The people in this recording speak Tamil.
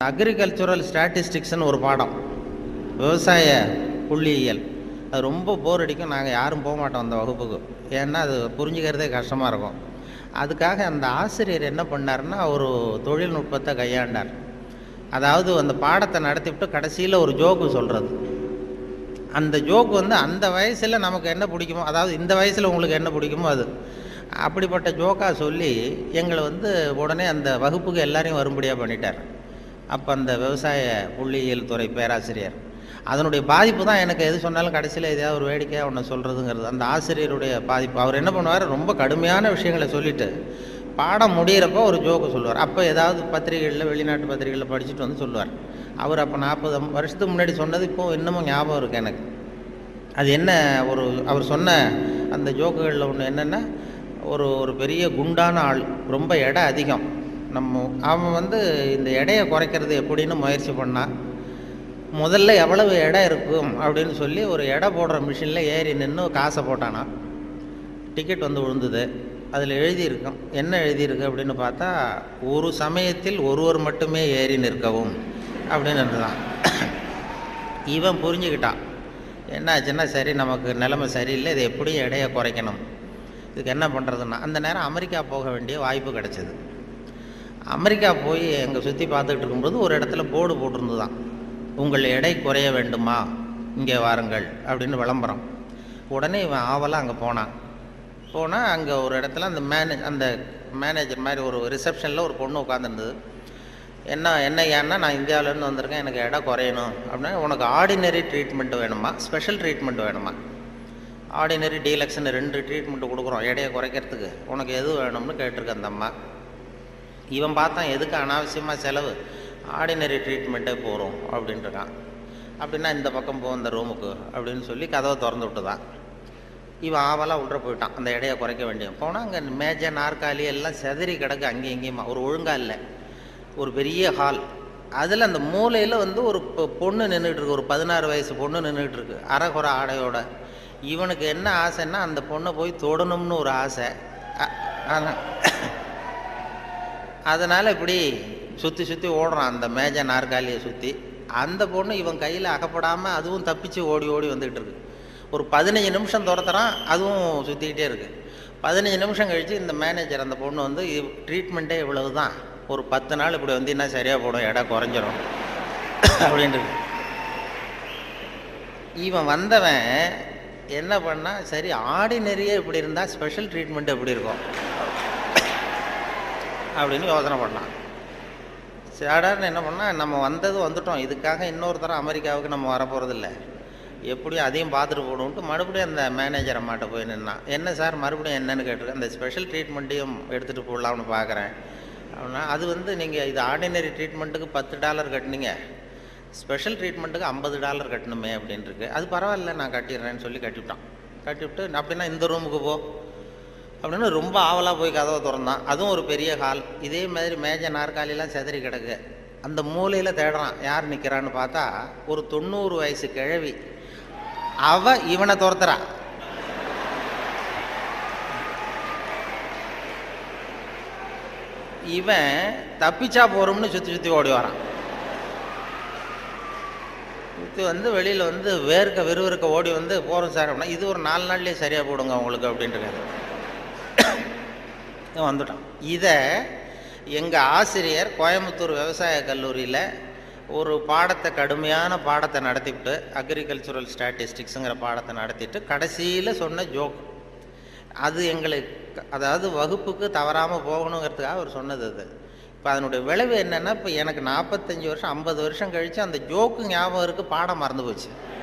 அக்ரிகல்ச்சுரல் ஸ்டாட்டிஸ்டிக்ஸ்னு ஒரு பாடம் விவசாய புள்ளியியல் அது ரொம்ப போர் அடிக்கும் நாங்கள் யாரும் போக மாட்டோம் அந்த வகுப்புக்கு ஏன்னா அது புரிஞ்சுக்கிறதே கஷ்டமாக இருக்கும் அதுக்காக அந்த ஆசிரியர் என்ன பண்ணாருன்னா ஒரு தொழில்நுட்பத்தை கையாண்டார் அதாவது அந்த பாடத்தை நடத்திவிட்டு கடைசியில் ஒரு ஜோக்கு சொல்கிறது அந்த ஜோக் வந்து அந்த வயசில் நமக்கு என்ன பிடிக்குமோ அதாவது இந்த வயசில் உங்களுக்கு என்ன பிடிக்குமோ அது அப்படிப்பட்ட ஜோக்காக சொல்லி எங்களை வந்து உடனே அந்த வகுப்புக்கு எல்லாரையும் வரும்படியாக பண்ணிட்டார் அப்போ அந்த விவசாய புள்ளியியல் துறை பேராசிரியர் அதனுடைய பாதிப்பு தான் எனக்கு எது சொன்னாலும் கடைசியில் எதையாவது ஒரு வேடிக்கையாக ஒன்று சொல்கிறதுங்கிறது அந்த ஆசிரியருடைய பாதிப்பு அவர் என்ன பண்ணுவார் ரொம்ப கடுமையான விஷயங்களை சொல்லிவிட்டு பாடம் முடிகிறப்போ ஒரு ஜோக்கு சொல்லுவார் அப்போ ஏதாவது பத்திரிகைகளில் வெளிநாட்டு பத்திரிகைகளில் படிச்சுட்டு வந்து சொல்லுவார் அவர் அப்போ நாற்பது வருஷத்துக்கு முன்னாடி சொன்னது இப்போ இன்னமும் ஞாபகம் இருக்குது எனக்கு அது என்ன ஒரு அவர் சொன்ன அந்த ஜோக்குகளில் ஒன்று என்னென்னா ஒரு ஒரு பெரிய குண்டான ஆள் ரொம்ப எடை அதிகம் நம்ம அவன் வந்து இந்த எடையை குறைக்கிறது எப்படின்னு முயற்சி பண்ணான் முதல்ல எவ்வளவு எடை இருக்கும் அப்படின்னு சொல்லி ஒரு எடை போடுற மிஷினில் ஏறி நின்று காசை போட்டானா டிக்கெட் வந்து விழுந்தது அதில் எழுதியிருக்கும் என்ன எழுதியிருக்கு அப்படின்னு பார்த்தா ஒரு சமயத்தில் ஒருவர் மட்டுமே ஏறி நிற்கவும் அப்படின்னு இருந்துதான் இவன் புரிஞ்சுக்கிட்டான் என்ன ஆச்சுன்னா சரி நமக்கு நிலைமை சரியில்லை இதை எப்படியும் எடையை குறைக்கணும் இதுக்கு என்ன பண்ணுறதுன்னா அந்த நேரம் அமெரிக்கா போக வேண்டிய வாய்ப்பு கிடச்சிது அமெரிக்கா போய் அங்கே சுற்றி பார்த்துக்கிட்டு இருக்கும்போது ஒரு இடத்துல போர்டு போட்டிருந்துதான் உங்கள் எடை குறைய வேண்டுமா இங்கே வாருங்கள் அப்படின்னு விளம்பரம் உடனே இவன் ஆவலாக அங்கே போனான் போனால் அங்கே ஒரு இடத்துல அந்த மேனே அந்த மேனேஜர் மாதிரி ஒரு ரிசப்ஷனில் ஒரு பொண்ணு உட்காந்துருந்தது என்ன என்ன ஏன்னா நான் இந்தியாவிலேருந்து வந்திருக்கேன் எனக்கு எடை குறையணும் அப்படின்னா உனக்கு ஆர்டினரி ட்ரீட்மெண்ட் வேணுமா ஸ்பெஷல் ட்ரீட்மெண்ட் வேணுமா ஆர்டினரி டீலக்ஸ்னு ரெண்டு ட்ரீட்மெண்ட் கொடுக்குறோம் எடையை குறைக்கிறதுக்கு உனக்கு எது வேணும்னு கேட்டிருக்கு அந்த அம்மா இவன் பார்த்தான் எதுக்கு அனாவசியமாக செலவு ஆர்டினரி ட்ரீட்மெண்ட்டே போகிறோம் அப்படின்ட்டுருக்கான் அப்படின்னா இந்த பக்கம் போ அந்த ரூமுக்கு அப்படின்னு சொல்லி கதவை திறந்து விட்டுதான் இவன் ஆவலாக உள்ள போயிட்டான் அந்த எடையை குறைக்க வேண்டிய போனால் அங்கே மேஜை நாற்காலி எல்லாம் செதறி கிடக்கு அங்கேயும் இங்கேயுமா ஒரு ஒழுங்கா இல்லை ஒரு பெரிய ஹால் அதில் அந்த மூலையில் வந்து ஒரு பொ- பொண்ணு நின்றுட்டு இருக்கு ஒரு பதினாறு வயசு பொண்ணு நின்றுட்டு இருக்கு அரைகுறை ஆடையோட இவனுக்கு என்ன ஆசைன்னா அந்த பொண்ணை போய் தொடணும்னு ஒரு ஆசை அ- ஆனா அதனால் இப்படி சுற்றி சுற்றி ஓடுறான் அந்த மேஜை நாற்காலியை சுற்றி அந்த பொண்ணு இவன் கையில் அகப்படாமல் அதுவும் தப்பிச்சு ஓடி ஓடி வந்துக்கிட்டு இருக்கு ஒரு பதினஞ்சு நிமிஷம் துரத்துறான் அதுவும் சுற்றிக்கிட்டே இருக்கு பதினஞ்சு நிமிஷம் கழித்து இந்த மேனேஜர் அந்த பொண்ணு வந்து ட்ரீட்மெண்ட்டே இவ்வளவு தான் ஒரு பத்து நாள் இப்படி வந்தீங்கன்னா சரியாக போடும் எடை குறைஞ்சிரும் அப்படின்ட்டு இருக்கு. இவன் வந்தவன் என்ன பண்ணா சரி ஆர்டினரியே இப்படி இருந்தால் ஸ்பெஷல் ட்ரீட்மெண்ட் எப்படி இருக்கும் அப்படின்னு யோசனை பண்ணான் சாடார்னு என்ன பண்ணால் நம்ம வந்தது வந்துட்டோம் இதுக்காக இன்னொரு தரம் அமெரிக்காவுக்கு நம்ம வரப்போகிறதில்ல எப்படியும் அதையும் பார்த்துட்டு போகணுன்ட்டு மறுபடியும் அந்த மேனேஜர் அம்மாட்ட போய் நின்னான் என்ன சார் மறுபடியும் என்னன்னு கேட்டிருக்கேன் அந்த ஸ்பெஷல் ட்ரீட்மெண்ட்டையும் எடுத்துகிட்டு போடலாம்னு பார்க்குறேன் அப்படின்னா அது வந்து நீங்கள் இது ஆர்டினரி ட்ரீட்மெண்ட்டுக்கு பத்து டாலர் கட்டினீங்க ஸ்பெஷல் ட்ரீட்மெண்ட்டுக்கு ஐம்பது டாலர் கட்டணுமே அப்படின்னு இருக்கு அது பரவாயில்ல நான் கட்டிடுறேன்னு சொல்லி கட்டிவிட்டான் கட்டிவிட்டு அப்படின்னா இந்த ரூமுக்கு போ அப்படின்னு ரொம்ப ஆவலாக போய் கதவை திறந்தான் அதுவும் ஒரு பெரிய ஹால் இதே மாதிரி மேஜை நாற்காலிலாம் செதறி கிடக்கு அந்த மூலையில் தேடுறான் யார் நிற்கிறான்னு பார்த்தா ஒரு தொண்ணூறு வயசு கிழவி அவ இவனை துரத்துறா இவன் தப்பிச்சா போறோம்னு சுற்றி சுற்றி ஓடி வரான் சுற்றி வந்து வெளியில் வந்து வேர்க்க விறுவிறுக்க ஓடி வந்து போகிறோம் சார் அப்படின்னா இது ஒரு நாலு நாள்லேயே சரியாக போடுங்க உங்களுக்கு அப்படின்ட்டு இவன் வந்துட்டான் இதை எங்கள் ஆசிரியர் கோயம்புத்தூர் விவசாய கல்லூரியில் ஒரு பாடத்தை கடுமையான பாடத்தை நடத்திவிட்டு அக்ரிகல்ச்சுரல் ஸ்டாட்டிஸ்டிக்ஸுங்கிற பாடத்தை நடத்திட்டு கடைசியில் சொன்ன ஜோக் அது எங்களுக்கு அதாவது வகுப்புக்கு தவறாமல் போகணுங்கிறதுக்காக அவர் சொன்னது அது இப்போ அதனுடைய விளைவு என்னென்னா இப்போ எனக்கு நாற்பத்தஞ்சு வருஷம் ஐம்பது வருஷம் கழித்து அந்த ஜோக்கு ஞாபகம் இருக்குது பாடம் மறந்து போச்சு